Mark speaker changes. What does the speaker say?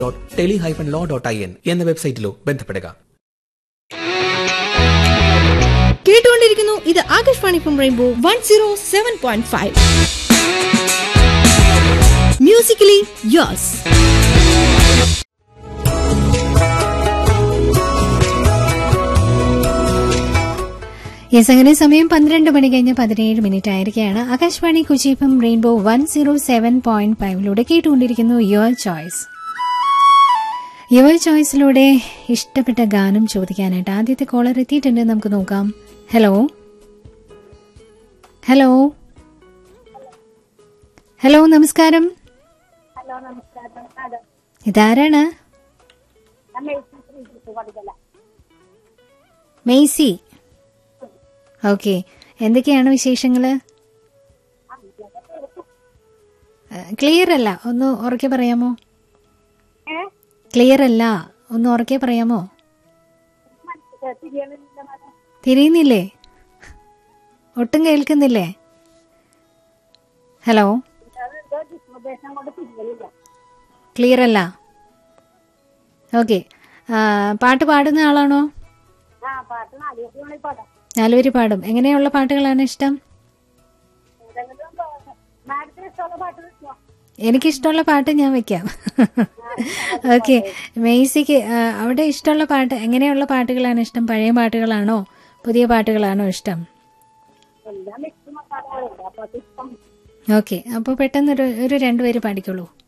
Speaker 1: dot tele hyphen law dot I N എന്ന വെബ്സൈറ്റിലോ ബന്ധപ്പെടുക
Speaker 2: കേട്ടുകൊണ്ടിരിക്കുന്നു ഇത് Akashvani from rainbow one zero seven point five musically yours
Speaker 3: yes അങ്ങനെ സമയം പന്ത്രണ്ട് മണി കഴിഞ്ഞ് പതിനേഴ് മിനിറ്റ് ആയിരിക്കുകയാണ് ആകാശവാണി കുച്ചിപ്പം rainbow one zero seven point ഫൈവിലൂടെ കേട്ടുകൊണ്ടിരിക്കുന്നു യുവർ ചോയ്സ് യുവർ ചോയ്സിലൂടെ ഇഷ്ടപ്പെട്ട ഗാനം ചോദിക്കാനായിട്ട് ആദ്യത്തെ കോളർ എത്തിയിട്ടുണ്ട് നമുക്ക് നോക്കാം ഹലോ ഹലോ ഹലോ നമസ്കാരം
Speaker 4: ഹലോ നമസ്കാരം അതെ
Speaker 3: ഇതാരാണ്
Speaker 4: ഞാൻ മേഴ്സി ശ്രീജിത്ത് കൊടുക്കല
Speaker 3: മെയ്സി ഓക്കെ എന്തൊക്കെയാണ് വിശേഷങ്ങള് ക്ലിയർ അല്ല ഒന്ന് ഉറക്കെ പറയാമോ
Speaker 4: ഏ
Speaker 3: ക്ലിയർ അല്ല ഒന്ന് ഉറക്കെ പറയാമോ
Speaker 4: മനസ്സിലായി തിരിയണില്ല മാഡം
Speaker 3: തിരിയുന്നില്ലേ ഒട്ടും കേൾക്കുന്നില്ലേ ഹലോ
Speaker 4: അത് എന്തോ ഡിസ്മുദ്ദേശം കൊണ്ട് തിരിയണില്ല
Speaker 3: ക്ലിയർ അല്ല ഓക്കെ പാട്ട് പാടുന്ന ആളാണോ
Speaker 4: ആ പാട്ട് നാല് മണി പാടാം
Speaker 3: നാലുപേര് പാടും എങ്ങനെയുള്ള പാട്ടുകളാണ് ഇഷ്ടം
Speaker 4: ഏതെങ്കിലും മാഡത്തിന് ഇഷ്ടമുള്ള പാട്ട് വെച്ചോ
Speaker 3: എനിക്കിഷ്ടമുള്ള പാട്ട് ഞാൻ വെക്കാം ഓക്കെ മെയ്സിക്ക് ആ, അവിടെ ഇഷ്ടമുള്ള പാട്ട് എങ്ങനെയുള്ള പാട്ടുകളാണ് ഇഷ്ടം പഴയ പാട്ടുകളാണോ പുതിയ പാട്ടുകളാണോ ഇഷ്ടം
Speaker 4: എല്ലാം മിക്സ് മസാല അപ്പൊ അത് ഇഷ്ടം
Speaker 3: ഓക്കെ അപ്പോൾ പെട്ടെന്ന് ഒരു ഒരു രണ്ടുപേര് പാടിക്കോളൂ